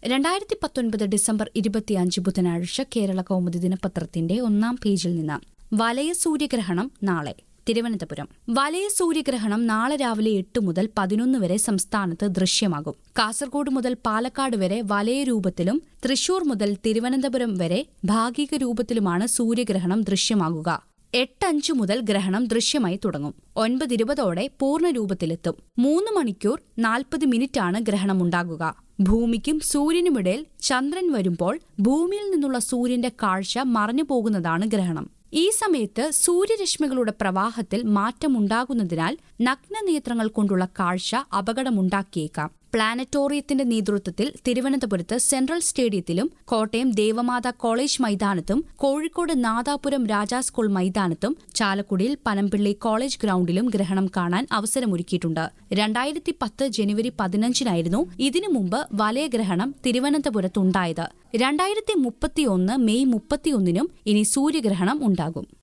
രണ്ടായിരത്തി പത്തൊൻപത് ഡിസംബർ ഇരുപത്തിയഞ്ച് ബുധനാഴ്ച കേരള കൗമുദി ദിനപത്രത്തിന്റെ ഒന്നാം പേജിൽ നിന്ന് വലയ സൂര്യഗ്രഹണം നാളെ തിരുവനന്തപുരം വലയ സൂര്യഗ്രഹണം നാളെ രാവിലെ എട്ട് മുതൽ പതിനൊന്ന് വരെ സംസ്ഥാനത്ത് ദൃശ്യമാകും കാസർഗോഡ് മുതൽ പാലക്കാട് വരെ വലയ രൂപത്തിലും തൃശൂർ മുതൽ തിരുവനന്തപുരം വരെ ഭാഗിക രൂപത്തിലുമാണ് സൂര്യഗ്രഹണം ദൃശ്യമാകുക എട്ടഞ്ചു മുതൽ ഗ്രഹണം ദൃശ്യമായി തുടങ്ങും ഒൻപത് ഇരുപതോടെ പൂർണ്ണ രൂപത്തിലെത്തും മൂന്ന് മണിക്കൂർ നാൽപ്പത് മിനിറ്റാണ് ഗ്രഹണം ഉണ്ടാകുക ഭൂമിക്കും സൂര്യനുമിടയിൽ ചന്ദ്രൻ വരുമ്പോൾ ഭൂമിയിൽ നിന്നുള്ള സൂര്യന്റെ കാഴ്ച മറഞ്ഞു പോകുന്നതാണ് ഗ്രഹണം ഈ സമയത്ത് സൂര്യരശ്മികളുടെ പ്രവാഹത്തിൽ മാറ്റമുണ്ടാകുന്നതിനാൽ നഗ്നനേത്രങ്ങൾ കൊണ്ടുള്ള കാഴ്ച അപകടമുണ്ടാക്കിയേക്കാം പ്ലാനറ്റോറിയത്തിന്റെ നേതൃത്വത്തിൽ തിരുവനന്തപുരത്ത് സെൻട്രൽ സ്റ്റേഡിയത്തിലും കോട്ടയം ദേവമാത കോളേജ് മൈതാനത്തും കോഴിക്കോട് നാദാപുരം രാജാ സ്കൂൾ മൈതാനത്തും ചാലക്കുടിയിൽ പനമ്പിള്ളി കോളേജ് ഗ്രൌണ്ടിലും ഗ്രഹണം കാണാൻ അവസരമൊരുക്കിയിട്ടുണ്ട് രണ്ടായിരത്തി പത്ത് ജനുവരി പതിനഞ്ചിനായിരുന്നു ഇതിനു മുമ്പ് വലയഗ്രഹണം തിരുവനന്തപുരത്തുണ്ടായത് രണ്ടായിരത്തി മുപ്പത്തിയൊന്ന് മെയ് മുപ്പത്തിയൊന്നിനും ഇനി സൂര്യഗ്രഹണം ഉണ്ടാകും